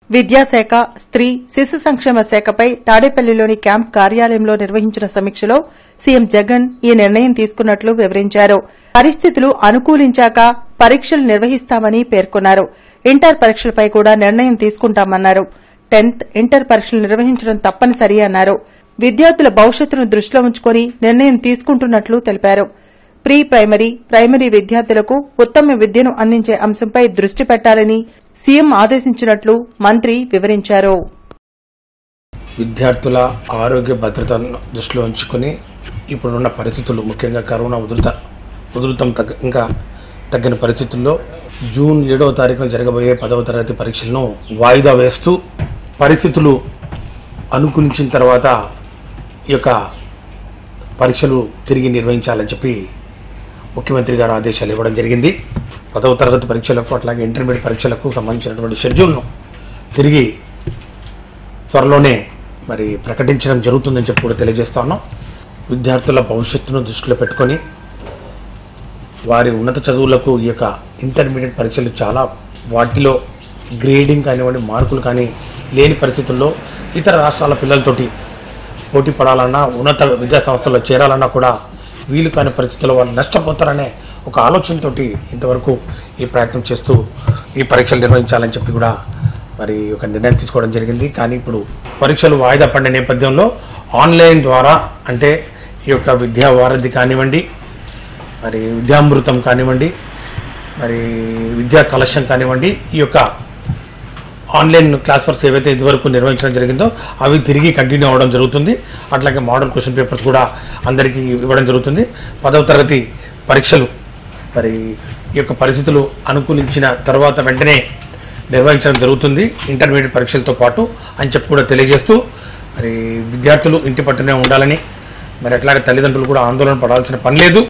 విద్యాశాఖ స్త్రీ శిశు సంక్షేమ శాఖపై తాడేపల్లిలోని క్యాంప్ కార్యాలయంలో నిర్వహించిన సమీక్షలో సీఎం జగన్ ఈ నిర్ణయం తీసుకున్నట్లు వివరించారు పరిస్థితులు అనుకూలించాక పరీక్షలు నిర్వహిస్తామని పేర్కొన్నారు ఇంటర్ పరీక్షలపై కూడా నిర్ణయం తీసుకుంటామన్నారు టెన్త్ ఇంటర్ పరీక్షలు నిర్వహించడం తప్పనిసరి అన్నారు విద్యార్థుల భవిష్యత్తును దృష్టిలో ఉంచుకుని నిర్ణయం తీసుకుంటున్నట్లు తెలిపారు ప్రీ ప్రైమరీ ప్రైమరీ విద్యార్థులకు ఉత్తమ విద్యను అందించే అంశంపై దృష్టి పెట్టాలని సీఎం ఆదేశించినట్లు మంత్రి వివరించారు విద్యార్థుల ఆరోగ్య భద్రతను దృష్టిలో ఉంచుకొని ఇప్పుడున్న పరిస్థితులు ముఖ్యంగా కరోనా ఉధృత ఉధృతం తగ్గ ఇంకా తగ్గిన పరిస్థితుల్లో జూన్ ఏడవ తారీఖున జరగబోయే పదవ తరగతి పరీక్షలను వాయిదా వేస్తూ పరిస్థితులు అనుకూలించిన తర్వాత ఈ యొక్క పరీక్షలు తిరిగి నిర్వహించాలని చెప్పి ముఖ్యమంత్రి గారు ఆదేశాలు ఇవ్వడం జరిగింది పదవ తరగతి పరీక్షలకు అట్లాగే ఇంటర్మీడియట్ పరీక్షలకు సంబంధించినటువంటి షెడ్యూల్ను తిరిగి త్వరలోనే మరి ప్రకటించడం జరుగుతుందని చెప్పి కూడా తెలియజేస్తా ఉన్నాం విద్యార్థుల భవిష్యత్తును దృష్టిలో పెట్టుకొని వారి ఉన్నత చదువులకు ఈ యొక్క ఇంటర్మీడియట్ పరీక్షలు చాలా వాటిలో గ్రేడింగ్ కానివ్వండి మార్కులు కానీ లేని పరిస్థితుల్లో ఇతర రాష్ట్రాల పిల్లలతోటి పోటీ పడాలన్నా ఉన్నత విద్యా సంస్థల్లో చేరాలన్నా కూడా వీలు కాని పరిస్థితుల్లో వాళ్ళు నష్టపోతారనే ఒక ఆలోచనతోటి ఇంతవరకు ఈ ప్రయత్నం చేస్తూ ఈ పరీక్షలు నిర్వహించాలని చెప్పి కూడా మరి ఒక నిర్ణయం తీసుకోవడం జరిగింది కానీ ఇప్పుడు పరీక్షలు వాయిదా పడిన నేపథ్యంలో ఆన్లైన్ ద్వారా అంటే ఈ యొక్క విద్యా వారధి కానివ్వండి మరి విద్యామృతం కానివ్వండి మరి విద్యా కలశం కానివ్వండి ఈ యొక్క ఆన్లైన్ క్లాస్ వర్క్స్ ఏవైతే ఇదివరకు నిర్వహించడం జరిగిందో అవి తిరిగి కంటిన్యూ అవ్వడం జరుగుతుంది అట్లాగే మోడల్ క్వశ్చన్ పేపర్స్ కూడా అందరికీ ఇవ్వడం జరుగుతుంది పదవ తరగతి పరీక్షలు మరి ఈ యొక్క పరిస్థితులు అనుకూలించిన తర్వాత వెంటనే నిర్వహించడం జరుగుతుంది ఇంటర్మీడియట్ పరీక్షలతో పాటు అని చెప్పి కూడా తెలియజేస్తూ మరి విద్యార్థులు ఇంటి పట్టునే ఉండాలని మరి అట్లాగే తల్లిదండ్రులు కూడా ఆందోళన పడాల్సిన పని లేదు